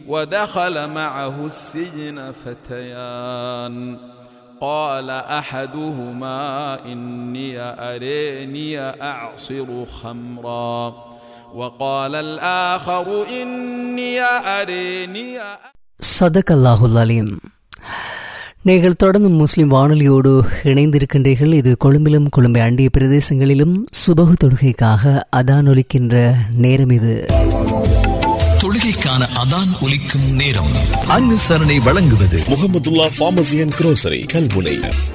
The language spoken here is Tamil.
ودخل معه السجن فتيان قال احدهما اني اريني اعصر خمرا وقال الاخر اني اريني சதகல்லாஹுல் அலீம் நீங்கள் தொடர்ந்து முஸ்லிம் வானொலியோடு இணைந்திருக்கின்றீர்கள் இது கொழும்பிலும் கொழும்பை அண்டிய பிரதேசங்களிலும் சுபகு தொழுகைக்காக அதான் ஒலிக்கின்ற நேரம் இது தொழுகைக்கான அதான் ஒலிக்கும் நேரம் அனுசரணை வழங்குவது Mohamedullah pharmacy and grocery Kalmunai